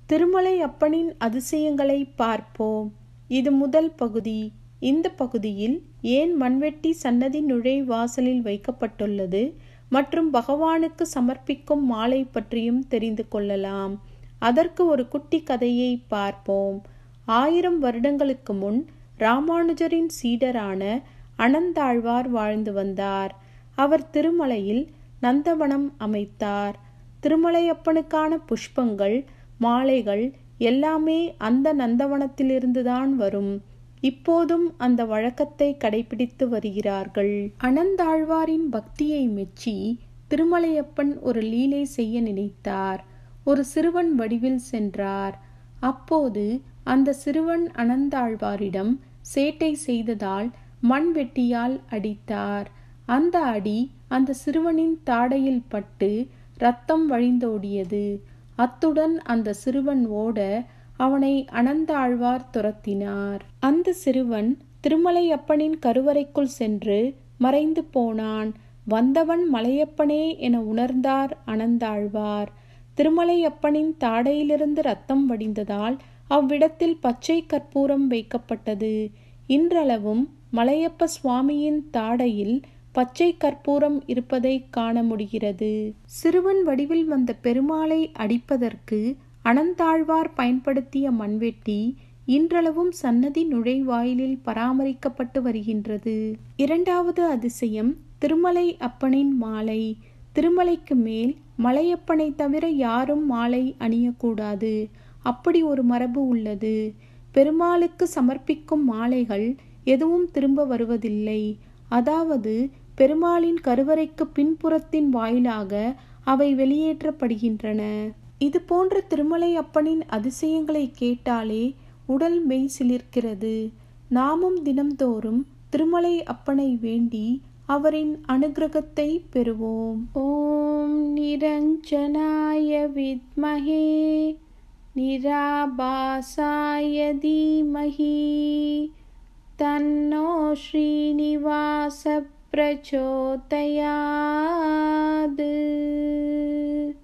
திருமலை அப்பனின் அதிசயங்களை பார்ப்போம் இது முதல் பகுதி இந்த பகுதியில் ஏன் மண்வெட்டி சன்னதி நுழைவாசலில் வைக்கப்பட்டுள்ளது மற்றும் பகவானுக்கு சமர்ப்பிக்கும் மாலை பற்றியும் தெரிந்து கொள்ளலாம் அதற்கு ஒரு குட்டி கதையை பார்ப்போம் ஆயிரம் வருடங்களுக்கு முன் ராமானுஜரின் சீடரான அனந்தாழ்வார் வாழ்ந்து வந்தார் அவர் திருமலையில் நந்தவனம் அமைத்தார் திருமலையப்பனுக்கான புஷ்பங்கள் மாலைகள் எல்லாமே அந்த நந்தவனத்திலிருந்துதான் வரும் இப்போதும் அந்த வழக்கத்தை கடைபிடித்து வருகிறார்கள் அனந்தாழ்வாரின் பக்தியை மெச்சி திருமலையப்பன் ஒரு லீலை செய்ய நினைத்தார் ஒரு சிறுவன் வடிவில் சென்றார் அப்போது அந்த சிறுவன் அனந்தாழ்வாரிடம் சேட்டை செய்ததால் மண் வெட்டியால் அடித்தார் அந்த அடி அந்த சிறுவனின் தாடையில் பட்டு ரத்தம் வழிந்தோடியது அத்துடன் அந்த சிறுவன் ஓட அவனை அனந்தாழ்வார் துரத்தினார் அந்த சிறுவன் திருமலையப்பனின் கருவறைக்குள் சென்று மறைந்து போனான் வந்தவன் மலையப்பனே என உணர்ந்தார் அனந்தாழ்வார் திருமலையப்பனின் தாடையிலிருந்து ரத்தம் வடிந்ததால் அவ்விடத்தில் பச்சை கற்பூரம் வைக்கப்பட்டது இன்றளவும் மலையப்ப சுவாமியின் தாடையில் பச்சை கற்பூரம் இருப்பதை காண முடிகிறது சிறுவன் வடிவில் வந்த பெருமாளை அடிப்பதற்கு அனந்தாழ்வார் பயன்படுத்திய மண்வெட்டி இன்றளவும் சன்னதி நுழைவாயிலில் பராமரிக்கப்பட்டு வருகின்றது இரண்டாவது அதிசயம் திருமலை அப்பனின் மாலை திருமலைக்கு மேல் மலையப்பனை தவிர யாரும் மாலை அணியக்கூடாது அப்படி ஒரு மரபு உள்ளது பெருமாளுக்கு சமர்ப்பிக்கும் மாலைகள் எதுவும் திரும்ப வருவதில்லை அதாவது பெருமாளின் கருவறைக்கு பின்புறத்தின் வாயிலாக அவை வெளியேற்றப்படுகின்றன இது போன்ற திருமலை அப்பனின் அதிசயங்களை கேட்டாலே உடல் மெய் சிலிர்க்கிறது நாமும் தினம்தோறும் திருமலை அப்பனை வேண்டி அவரின் அனுகிரகத்தை பெறுவோம் ஓம் நிரஞ்சனாய வித்மஹே நிராபாசாய தீமஹி தன்னோ ஸ்ரீனிவாச பிரச்சோதயாது